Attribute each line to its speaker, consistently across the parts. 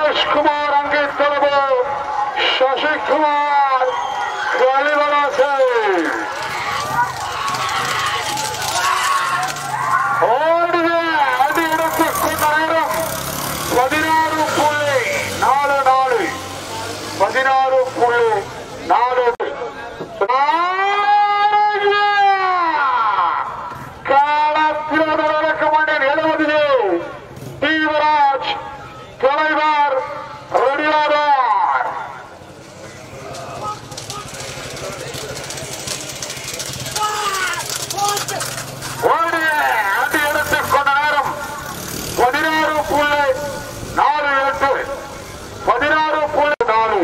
Speaker 1: ராஜேஷ்குமார் அங்கே தலைவு சசிகுமார் கலிவராசை ஓடிய அடி எடுத்துக் கொண்ட நேரம் பதினாறு புள்ளி நாலு நாலு பதினாறு புள்ளி நாலு காலத்தினோடு நடக்க மாட்டேன் எழுபதிலே தீவராஜ் தலைவர் ரெடியாதார் ஓடிய அடி எடுத்துக் கொண்ட நேரம் பதினாறு புள்ளி நாலு எட்டு பதினாறு புள்ளி நாலு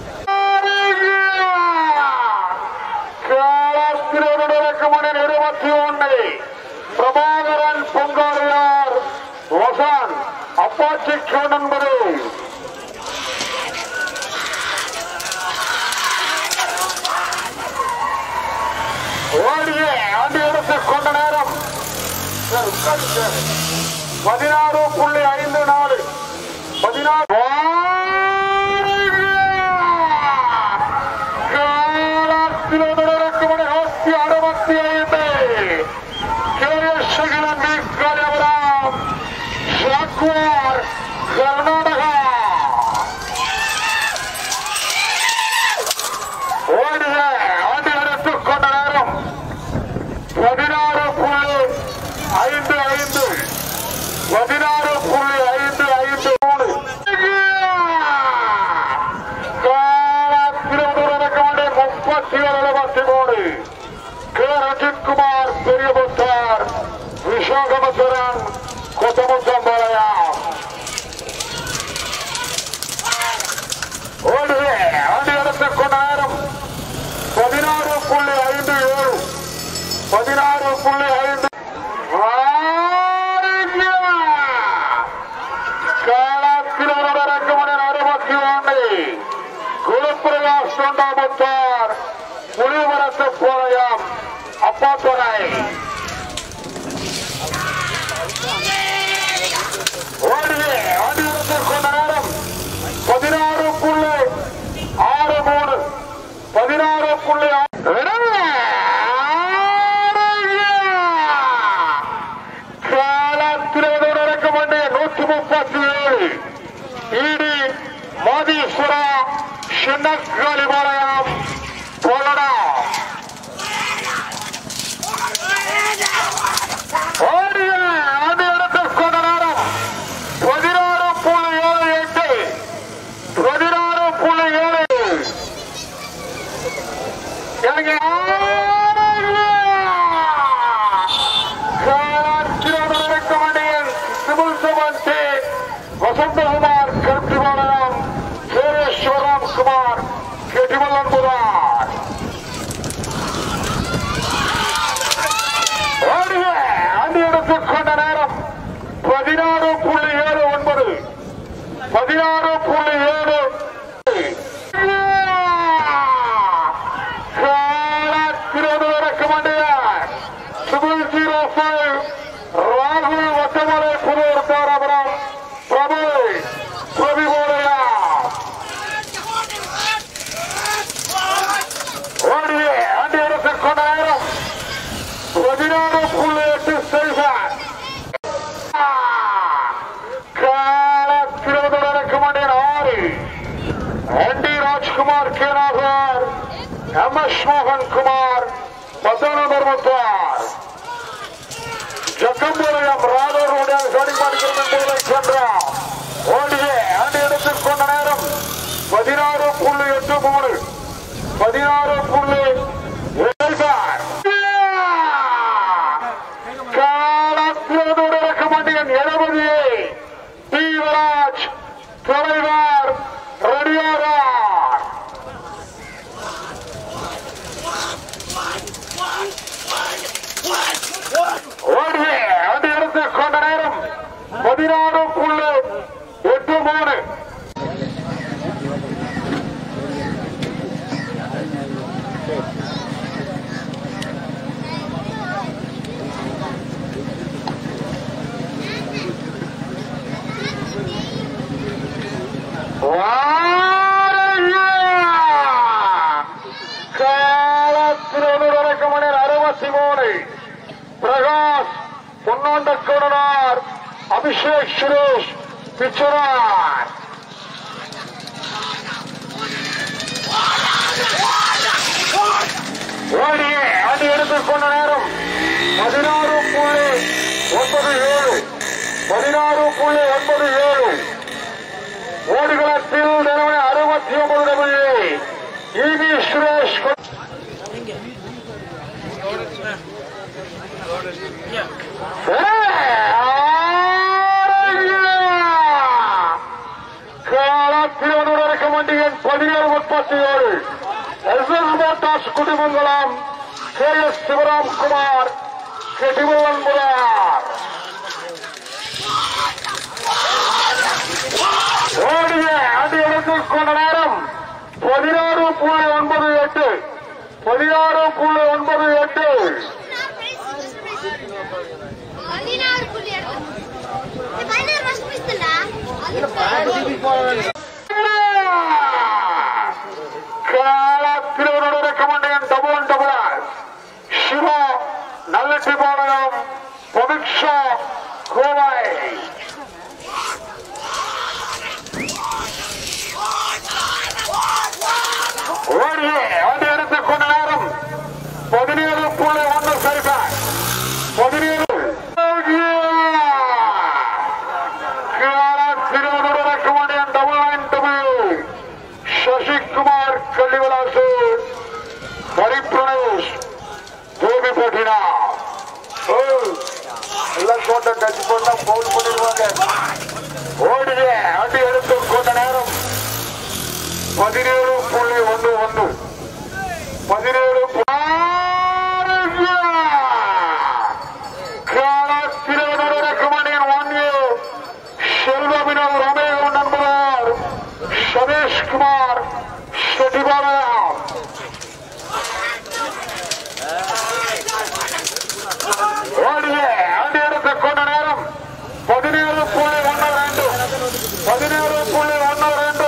Speaker 1: காலத்தினோடு நடக்க மாட்டேன் இருபத்தி ஒன்று பிரபாகரன் பொங்காரியார் வசான் அப்பாச்சி என்பது ஓடிய ஆண்டு எடுத்துக் கொண்ட நேரம் சார், உட்காருங்க சார். பதினாறு புள்ளி ஐந்து நாலு பதினாறு காலத்தினோடு நடக்கும் நூத்தி அறுபத்தி ஐந்து கேரேசகரன் காரியவராம் ஜாக்குவார் கர்நாடகா ஓடிய ஆண்டு எடுத்துக் கொண்ட நேரம் பதினாறு புள்ளி ஐந்து ஐந்து பதினாறு புள்ளி ஐந்து ஐந்து மூணு முப்பத்தி ஏழு எழுபத்தி மூணு கே ரஜித்குமார் பெரியபுத்தார் விசாகமசுரன் கொத்தமுத்தம்பாளையம் ஓடுக ஆண்டு எடுத்துக் கொண்ட நேரம் பதினாறு புள்ளி ஐந்து ஏழு பதினாறு புள்ளி ஐந்து காலத்திரமணி அறுபத்தி ஒன்று குருப்பிரகாஷ் தொண்டாமுத்தார் புலிவரத்து போலயம் அப்பாத்துறை ஓடிய ஆண்டியத்துக் கொண்ட நேரம் பதினாறு புள்ளி ஆறு மூணு பதினாறு புள்ளி காலத்திலே நடக்க வேண்டிய நூற்றி முப்பத்தி ஏழு இடி மாதீஸ்வரா சின்னக்காலிபாளையம் போலடா ஓடிய ஆண்டு எடுத்துக் கொண்ட நேரம் பதினாறு புள்ளி ஏழு எட்டு பதினாறு புள்ளி ஏழு எனக்கு வசந்தகுமார் கருத்திவாளம் சேரேஸ்வரம் குமார் கெட்டிமல்லன்புதார் ஓடிய ஆண்டு எடுத்துக் கொண்ட நேரம் பதினாறு புள்ளி ஏழு ஒன்பது பதினாறு புள்ளி ஏழு காலத்திரது நடக்க வேண்டிய சிவில் ஜீரோ ஃபைவ் ராகுல் வட்டமலை புதூர் தாராபுரம் பிரபு பிரபிபோலையா ஓடிய ஆண்டு எடுத்துக் கொண்ட நேரம் பதினாறு புள்ளி எட்டு செய்தார் காலத்திரது நடக்க வேண்டிய ஆறு ND Rajkumar K Nagar M S மோகன் குமார் மதன தர்மத்தார் ஜக்கம்புரம் ராதவருடைய கடிமாடிக்கிறது சென்றார் ஓடிய ஆண்டு எடுத்துக் கொண்ட நேரம் பதினாறு புள்ளி எட்டு மூணு பதினாறு புள்ளி ஏழு சார். காலத்திரது நடக்க வேண்டிய எழுபது தீவராஜ் தலைவர் ரெடியாரார் ஓடிய அந்த இடத்துக் கொண்ட நேரம் பதினாறு புள்ளி எட்டு மூணு ಶ್ರೀನಿವಾಸ್ பொன்னாண்ட கோடனார் அபிஷேக் சுரேஷ் பிச்சரார் ஓடியே அடி எடுத்துக் கொண்ட நேரம் பதினாறு புள்ளி ஒன்பது ஏழு பதினாறு புள்ளி ஒன்பது ஏழு ஓடுகளத்தில் நிறுவன அறுபத்தி ஒன்பது டபிள்யூ இவி சுரேஷ் கொ- காலத்திற்கு வண்டியின் பதினேழு முப்பத்தி ஏழு S S Motors Kudimangalam K S Sivaram Kumar கெடிவல்லன் முரார் ஓடிய அடி எடுத்துக் கொண்ட நேரம் பதினாறு புள்ளி ஒன்பது எட்டு பதினாறு புள்ளி ஒன்பது எட்டு
Speaker 2: பதினாறு புள்ளி எடுத்து பதினாறு வருஷம் பிடிச்சா அது
Speaker 1: காலத்திரோட கமாண்டியன் டபுள் டபுள் சிவா நல்லட்டிபாளையம் பவிக்ஷா கோவை ஓடியே வண்டி எடுத்துக் கொண்ட நேரம் பதினேழு புள்ளி ஒன்று சரிதான் பதினேழு திருவனூர் கமாண்டியன் double nine double Sasikumar Kallivalasu Haripranesh Devi போட்டினா எல்லாம் கோட்டை டச் பண்ணா பவுல் பண்ணிடுவாங்க ஓடிய அடி எடுத்து கொண்ட நேரம் பதினேழு புள்ளி ஒன்று ஒன்று பதினேழு திருவனூர் கமாண்டியன் ஒன் செல்வபினவ் ரமேஷ் நண்பர் சதீஷ்குமார் செட்டிபாளையம் ஓடிய அடி எடுத்த கொண்ட நேரம் பதினேழு புள்ளி ஒன்று ரெண்டு பதினேழு புள்ளி ஒன்று ரெண்டு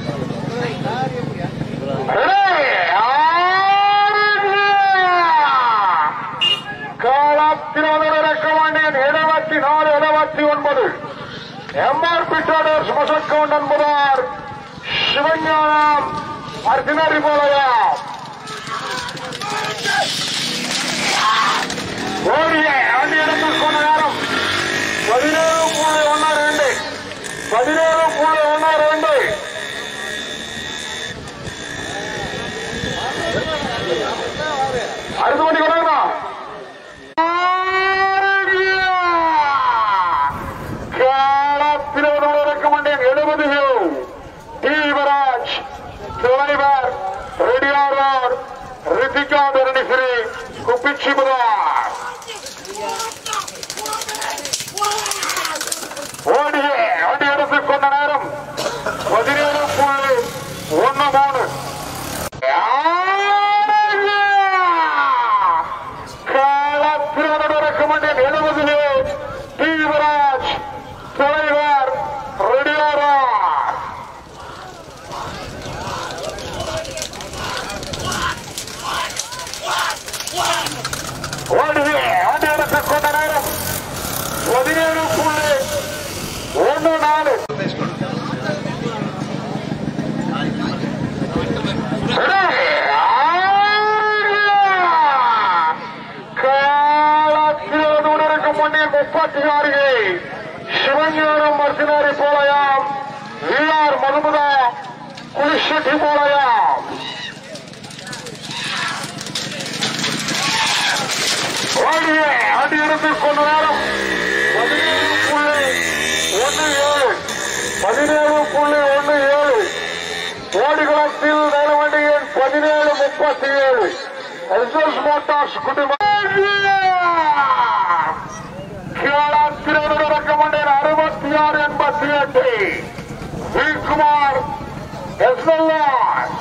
Speaker 1: காலத்தினோட இருபத்தி நாலு இருபத்தி ஒன்பது எம்ஆர்பி ட்ரேடர்ஸ் மசக்கவுண்ட் என்பதார் சிவஞானம் அர்ஜுனரி போலயம் ஓடிய ஆண்டி இடத்தில் கொண்ட நேரம் பதினேழு புள்ளி ஒன்று ரெண்டு பதினேழு புள்ளி ஒன்று ரெண்டு அடுத்த மணி கொண்டாங்கண்ணா காலத்தினோடு எழுபது தீவராஜ் தலைவர் ரெடியார் ரித்திகா தரணிஸ்ரீ குப்பிச்சிபுரார் ஓடிய அடி எடுத்துக் கொண்ட நேரம் பதினேழு புள்ளி ஒன்னு மூணு காலத்தினோடு எழுபது தீவராஜ் தலைவர் ரெடியாரார் ஓடிய ஆண்டு எடுத்துக் கொண்ட நேரம் பதினேழு புள்ளி ஒன்று நாலு காலத்தினோடு இருக்கும் மண்ணில் முப்பத்தி ஆறு சிவஞானம் மர்சினாரி போலயாம் விஆர் மதுமுதா குளிஷெட்டி போலயாம் ஓடிய அடி எடுத்துக் கொண்ட நேரம் பதினேழு புள்ளி ஒன்று ஏழு பதினேழு புள்ளி ஒன்று ஏழு ஓடிகளத்தில் நிலவண்டியின் பதினேழு முப்பத்தி ஏழு எஸ்எஸ் மோட்டார்ஸ் குடும்பம் கேளாத்திரவண்டியின் அறுபத்தி ஆறு எண்பத்தி எட்டு விகுமார் எஸ்எல்ஆர்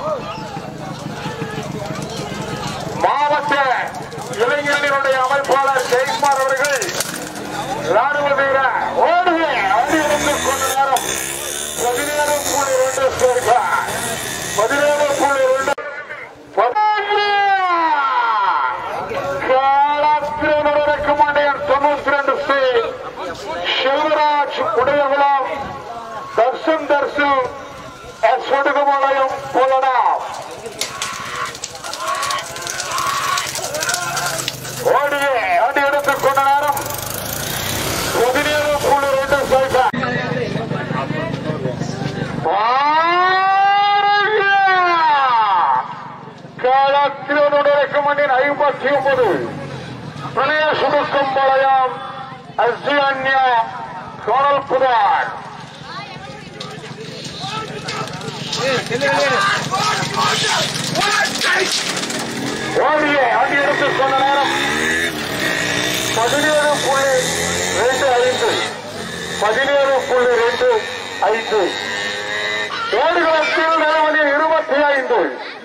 Speaker 1: மாவட்ட இளைஞர்களுடைய அமைப்பாளர் ஜெயக்குமார் அவர்கள் ராணுவ வீரர் ஓடிய அடி எடுத்துக் கொண்ட நேரம் பதினேழு புள்ளி ரெண்டு சேர்க்கார் பதினேழு புள்ளி ரெண்டு காலத்திற்கு மண்டையன் காலத்தினுடைய ரெக்கமெண்டின் ஐம்பத்தி ஒன்பது பிரளய சுடுக்கம் பாளையம் அஸ்யான்யா சோனல் புதார் ஓடிய அடி எடுத்து சொன்ன நேரம் பதினேழு புள்ளி ரெண்டு ஐந்து பதினேழு புள்ளி ரெண்டு ஐந்து ஓடுகளத்தில் நிலவரி இருபத்தி ஐந்து